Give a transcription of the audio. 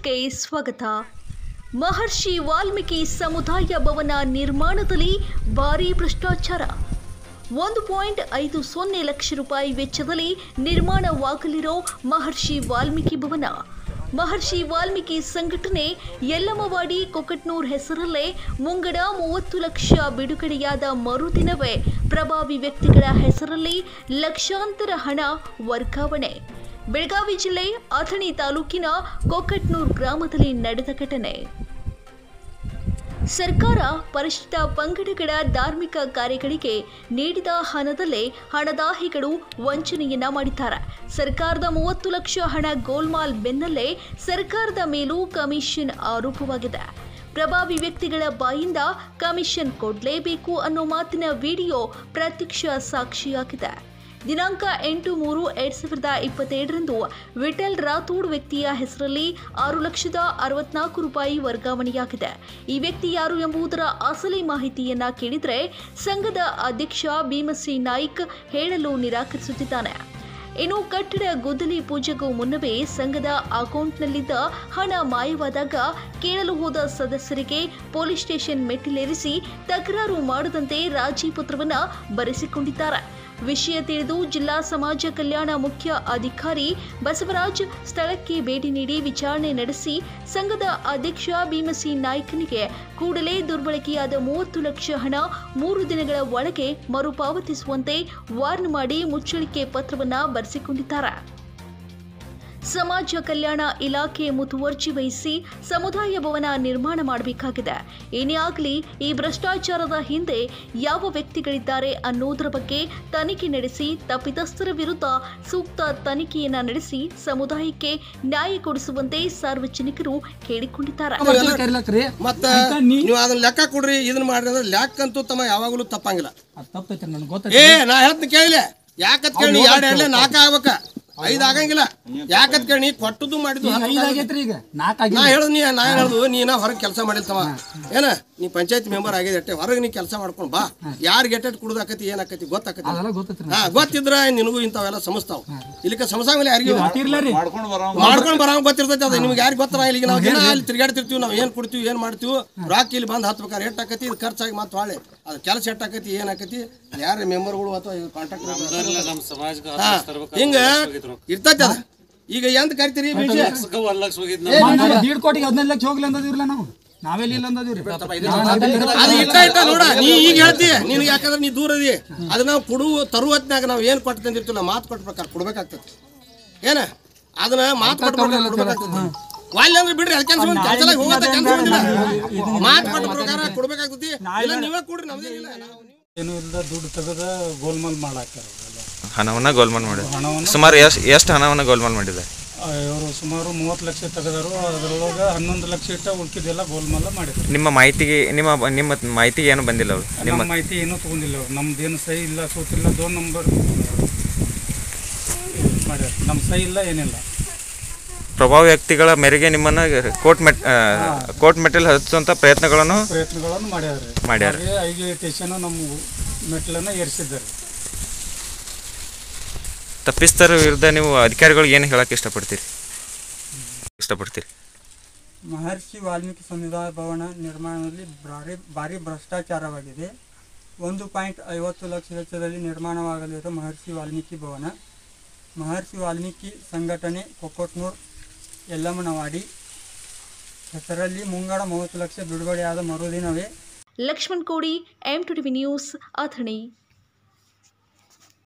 ನ್ಯೂಸ್ಗೆ ಸ್ವಾಗತ ಮಹರ್ಷಿ ವಾಲ್ಮೀಕಿ ಸಮುದಾಯ ಭವನ ನಿರ್ಮಾಣದಲ್ಲಿ ಭಾರೀ ಭ್ರಷ್ಟಾಚಾರ ಒಂದು ಪಾಯಿಂಟ್ ಐದು ಸೊನ್ನೆ ಲಕ್ಷ ರೂಪಾಯಿ ವೆಚ್ಚದಲ್ಲಿ ನಿರ್ಮಾಣವಾಗಲಿರೋ ಮಹರ್ಷಿ ವಾಲ್ಮೀಕಿ ಭವನ ಮಹರ್ಷಿ ವಾಲ್ಮೀಕಿ ಸಂಘಟನೆ ಯಲ್ಲಮ್ಮವಾಡಿ ಕೊಕಟ್ನೂರ್ ಹೆಸರಲ್ಲೇ ಮುಂಗಡ ಮೂವತ್ತು ಲಕ್ಷ ಬಿಡುಗಡೆಯಾದ ಮರುದಿನವೇ ಪ್ರಭಾವಿ ವ್ಯಕ್ತಿಗಳ ಹೆಸರಲ್ಲಿ ಲಕ್ಷಾಂತರ ಹಣ ವರ್ಗಾವಣೆ ಬೆಳಗಾವಿ ಜಿಲ್ಲೆ ಅಥಣಿ ತಾಲೂಕಿನ ಕೊಕಟ್ನೂರ್ ಗ್ರಾಮದಲ್ಲಿ ನಡೆದ ಘಟನೆ ಸರ್ಕಾರ ಪರಿಶಿಷ್ಟ ಪಂಗಡಗಳ ಧಾರ್ಮಿಕ ಕಾರ್ಯಗಳಿಗೆ ನೀಡಿದ ಹಣದಲ್ಲೇ ಹಣದಾಹಿಗಳು ವಂಚನೆಯನ್ನ ಮಾಡಿದ್ದಾರೆ ಸರ್ಕಾರದ ಮೂವತ್ತು ಲಕ್ಷ ಹಣ ಗೋಲ್ಮಾಲ್ ಬೆನ್ನಲ್ಲೇ ಸರ್ಕಾರದ ಮೇಲೂ ಕಮಿಷನ್ ಆರೋಪವಾಗಿದೆ ಪ್ರಭಾವಿ ವ್ಯಕ್ತಿಗಳ ಬಾಯಿಂದ ಕಮಿಷನ್ ಕೊಡಲೇಬೇಕು ಅನ್ನೋ ಮಾತಿನ ವಿಡಿಯೋ ಪ್ರತ್ಯಕ್ಷ ಸಾಕ್ಷಿಯಾಗಿದೆ ದಿನಾಂಕ ಎಂಟು ಮೂರು ಎರಡ್ ಸಾವಿರದ ಇಪ್ಪತ್ತೆರಡರಂದು ವಿಠಲ್ ರಾಥೋಡ್ ವ್ಯಕ್ತಿಯ ಹೆಸರಲ್ಲಿ ಆರು ಲಕ್ಷದ ಅರವತ್ನಾಲ್ಕು ರೂಪಾಯಿ ವರ್ಗಾವಣೆಯಾಗಿದೆ ಈ ವ್ಯಕ್ತಿ ಯಾರು ಎಂಬುದರ ಅಸಲಿ ಮಾಹಿತಿಯನ್ನ ಕೇಳಿದ್ರೆ ಸಂಘದ ಅಧ್ಯಕ್ಷ ಭೀಮಶ್ರೀ ನಾಯ್ಕ್ ಹೇಳಲು ನಿರಾಕರಿಸುತ್ತಿದ್ದಾನೆ ಇನ್ನು ಕಟ್ಟಡ ಗುದ್ದಲಿ ಪೂಜೆಗೂ ಮುನ್ನವೇ ಸಂಘದ ಅಕೌಂಟ್ನಲ್ಲಿದ್ದ ಹಣ ಮಾಯವಾದಾಗ ಕೇಳಲು ಹೋದ ಸದಸ್ಯರಿಗೆ ಪೊಲೀಸ್ ಸ್ಟೇಷನ್ ಮೆಟ್ಟಿಲೇರಿಸಿ ತಕರಾರು ಮಾಡದಂತೆ ರಾಜಿ ಪತ್ರವನ್ನ ಬರೆಸಿಕೊಂಡಿದ್ದಾರೆ ವಿಷಯ ತಿಳಿದು ಜಿಲ್ಲಾ ಸಮಾಜ ಕಲ್ಯಾಣ ಮುಖ್ಯ ಅಧಿಕಾರಿ ಬಸವರಾಜ್ ಸ್ಥಳಕ್ಕೆ ಭೇಟಿ ನೀಡಿ ವಿಚಾರಣೆ ನಡೆಸಿ ಸಂಘದ ಅಧ್ಯಕ್ಷ ಭೀಮಸಿ ನಾಯ್ಕನಿಗೆ ಕೂಡಲೇ ದುರ್ಬಳಕೆಯಾದ ಮೂವತ್ತು ಲಕ್ಷ ಹಣ ಮೂರು ದಿನಗಳ ಒಳಗೆ ಮರುಪಾವತಿಸುವಂತೆ ವಾರ್ನ್ ಮಾಡಿ ಮುಚ್ಚಳಿಕೆ ಪತ್ರವನ್ನ ಬರೆಸಿಕೊಂಡಿದ್ದಾರೆ ಸಮಾಜ ಕಲ್ಯಾಣ ಇಲಾಖೆ ಮುತುವರ್ಜಿ ವಹಿಸಿ ಸಮುದಾಯ ಭವನ ನಿರ್ಮಾಣ ಮಾಡಬೇಕಾಗಿದೆ ಏನೇ ಆಗಲಿ ಈ ಭ್ರಷ್ಟಾಚಾರದ ಹಿಂದೆ ಯಾವ ವ್ಯಕ್ತಿಗಳಿದ್ದಾರೆ ಅನ್ನೋದರ ಬಗ್ಗೆ ತನಿಖೆ ನಡೆಸಿ ತಪ್ಪಿತಸ್ಥರ ವಿರುದ್ಧ ಸೂಕ್ತ ತನಿಖೆಯನ್ನ ನಡೆಸಿ ಸಮುದಾಯಕ್ಕೆ ನ್ಯಾಯ ಕೊಡಿಸುವಂತೆ ಸಾರ್ವಜನಿಕರು ಕೇಳಿಕೊಂಡಿದ್ದಾರೆ ಕರಿಲಕ್ರಿ ಮತ್ತ ಆಯ್ತಾ ನೀ- ನೀವು ಅದನ್ನ ಲೆಕ್ಕ ಕೊಡ್ರಿ ಇದನ್ನ ಮಾಡ್ರಿ ಅಂದ್ರೆ ಲೆಕ್ಕ ಅಂತೂ ತಮ್ಮ ಯಾವಾಗಲೂ ತಪ್ಪಂಗಿಲ್ಲ ಅದು ತಪ್ಪೈತೆ ನನ್ಗೆ ಏ ಗೊತ್ತೈತಿ ನಾ ಹೇಳ್ತೀನಿ ಕೇಳಿಲೆ ಯಾಕತ್ ಕೇಳಿ ಎರಡು ಎರಡ್ಲೆ ನಾಲ್ಕ ಆಗ್ಬೇಕ ಐದ್ ಆಗಂಗಿಲ್ಲ ಯಾಕತ್ ಕೇಳಿ ಕೊಟ್ಟದ್ದು ಮಾಡಿದ್ದು ಈಗ ಹತ್ತು ಐದು ಆಗಂಗಿಲ್ಲ. ಆಗೈತ್ರಿ ಈಗ ನಾಲ್ಕು ನಾ ಆಗಿಲ್ಲ ಹೇಳುದು ನೀ ನಾ ಹೇಳುದು ನೀನ ಹೊರಗೆ ಕೆಲಸ ಮಾಡಿಲ್ತವ ಏನ ನೀ ಪಂಚಾಯತ್ ಮೆಂಬರ್ ಆಗಿದೆ ಅಟ್ಟೆ ಹೊರಗೆ ನೀ ಕೆಲಸ ಮಾಡ್ಕೊಂಡು ಬಾ ಯಾರಿಗೆ ಎಟ್ಟೆಟ್ ಕುಡ್ದಾಕತಿ ಏನಾಕತಿ ಗೊತ್ತಾಕತಿ ಅದೆಲ್ಲ ಗೊತ್ತೈತ್ರಿ ಹಾ ಗೊತ್ತಿದ್ರ ನಿನಗೂ ಇಂಥವೆಲ್ಲ ಸಮಸ್ತಾವ್ ಇಲ್ಲಿಕ ಸಮಸ್ಯೆ ಯಾರಿಗೂ ಅಟ್ಟಿರ್ಲ ರೀ ಮಾಡ್ಕೊಂಡು ಬರೋ ಗೊತ್ತಿರ್ತೈತೆ ಅದು ನಿಮ್ಗೆ ಯಾರಿಗೆ ಗೊತ್ತಾರ ಇಲ್ಲಿ ನಾವು ದಿನ ಅಲ್ಲಿ ತಿರ್ಗಾಡ್ತಿರ್ತೀವಿ ನಾವು ಏನ್ ಕೊಡ್ತೀವಿ ಏನ್ ಮಾಡ್ತೀವಿ ರಾಕ್ ಇಲ್ಲಿ ಬಂದು ಹತ್ಬೇಕಾರೆ ಎಷ್ಟ್ ಆಕತಿ ಇದು ಖರ್ಚಾಗಿ ಮತ್ತೆ ಹೊಳೆ ಅದು ಕೆಲಸ ಎಷ್ಟ್ ಆಕತಿ ಏನ್ ಆಕತಿ ಯಾರ ಮೆಂಬರ್ಗಳು ಅಥವಾ ಕಾಂಟ್ಯಾಕ್ಟ್ ಹಿಂಗ ಇರ್ತೈತೆ ಅದ ಈಗ ಎಂತ ಕರಿತೀರಿ ಬೀಜ ದೀಡ್ ಕೋಟಿಗೆ ಹದಿನೈದು ಲಕ್ಷ ಹೋಗ್ಲಿ ಅಂದದಿರ್ಲ ನಾವು ನಾವೆಲ್ಲಿ ಇಲ್ಲ ಅಂದದಿವ್ರಿ ಅದು ಇಟ್ಟ ಇಟ್ಟ ನೋಡ ನೀ ಈಗ ಹೇಳ್ತಿ ನಿನ್ಗೆ ಯಾಕಂದ್ರೆ ನೀ ದೂರ ಅದಿ ಅದು ನಾವು ಕೊಡು ತರುವ ಹೊತ್ನ್ಯಾಗ ನಾವು ಏನ್ ಕೊಟ್ಟು ತಂದಿರ್ತೀವಿ ಮಾತು ಕೊಟ್ಟ ಪ್ರಕಾರ ಕೊಡ್ಬೇಕಾಗ್ತದೆ ಏನ ಅದನ್ನ ಮಾತು ಕೊಟ್ಟ ಪ್ರಕಾರ ಕೊಡ್ಬೇಕಾಗ್ತದೆ ವಾಲ್ಯ ಅಂದ್ರೆ ಬಿಡ್ರಿ ಅದಕ್ಕೆ ಕೆಲಸ ಹೋಗತ್ತ ಕೆಲಸ ಬಂದಿಲ್ಲ ಮಾತು ಕೊಟ್ಟ ಪ್ರಕಾರ ಕೊಡ್ಬೇಕಾಗ್ತದೆ ಇಲ್ಲ ನೀವೇ ಕೊಡ್ರಿ ನಮ್ದೇನಿಲ್ಲ ನಾವು ಏನು ಇಲ್ಲದ ದುಡ್ಡು ತೆಗೆದ ಗೋಲ್ಮಾಲ್ ಮಾಡಾಕ್ತಾರ ಹಣವನ್ನ ಗೋಲ್ಮಾಲ್ ಮಾಡಿದ ಸುಮಾರು ಎಷ್ಟು ಎಷ್ಟು ಹಣವನ್ನ ಗೋಲ್ಮಾಲ್ ಮಾಡಿದೆ ಇವರು ಸುಮಾರು ಮೂವತ್ತು ಲಕ್ಷ ತೆಗೆದರು ಅದರೊಳಗೆ ಹನ್ನೊಂದು ಲಕ್ಷ ಇಟ್ಟ ಉಳ್ಕಿದೆಲ್ಲ ಗೋಲ್ಮಾಲ ಮಾಡಿದ್ರು ನಿಮ್ಮ ಮಾಹಿತಿಗೆ ನಿಮ್ಮ ನಿಮ್ಮ ಮಾಹಿತಿಗೆ ಏನು ಬಂದಿಲ್ಲ ಅವರು ನಿಮ್ಮ ನಮ್ಮ ಮಾಹಿತಿ ಏನೂ ತಗೊಂಡಿಲ್ಲ ಅವ್ರು ನಮ್ದು ಏನು ಸಹಿ ಇಲ್ಲ ಸೂತಿಲ್ಲ ದೋನ್ ನಂಬರ್ ಮಾಡ್ಯಾರ ನಮ್ಮ ಸಹಿ ಇಲ್ಲ ಏನಿಲ್ಲ ಪ್ರಭಾವ ವ್ಯಕ್ತಿಗಳ ಮೇರೆಗೆ ನಿಮ್ಮನ್ನ ಕೋರ್ಟ್ ಮೆಟ್ ಕೋರ್ಟ್ ಮೆಟಲ್ ಹಚ್ಚುವಂತ ಪ್ರಯತ್ನಗಳನ್ನು ಪ್ರಯತ್ನಗಳನ್ನು ಮಾಡ್ಯಾರ ಮಾಡ್ಯಾರ. ಐದು ಸ್ಟೇಷನ್ ನಮ್ಮ ಮೆಟ್ಲನ್ನ ಏರಿಸಿದ್ದಾರೆ ತಪ್ಪಿಸ್ತರ ವಿರುದ್ಧ ನೀವು ಅಧಿಕಾರಿಗಳಿಗೆ ಏನು ಹೇಳಕ್ಕೆ ಇಷ್ಟಪಡ್ತೀರಿ ಇಷ್ಟಪಡ್ತೀರಿ ಮಹರ್ಷಿ ವಾಲ್ಮೀಕಿ ಸಮುದಾಯ ಭವನ ನಿರ್ಮಾಣದಲ್ಲಿ ಭಾರಿ ಭಾರಿ ಭ್ರಷ್ಟಾಚಾರವಾಗಿದೆ ಒಂದು ಪಾಯಿಂಟ್ ಐವತ್ತು ಲಕ್ಷ ವೆಚ್ಚದಲ್ಲಿ ನಿರ್ಮಾಣವಾಗಲಿರುವ ಮಹರ್ಷಿ ವಾಲ್ಮೀಕಿ ಭವನ ಮಹರ್ಷಿ ವಾಲ್ಮೀಕಿ ಸಂಘಟನೆ ಕೊಕ್ಕೊಟ್ನೂರ್ ಯಲ್ಲಮ್ಮನವಾಡಿ ಹೆಸರಲ್ಲಿ ಮುಂಗಡ ಮೂವತ್ತು ಲಕ್ಷ ಬಿಡುಗಡೆಯಾದ ಮರುದಿನವೇ Laxman Kodi M two TV news Athani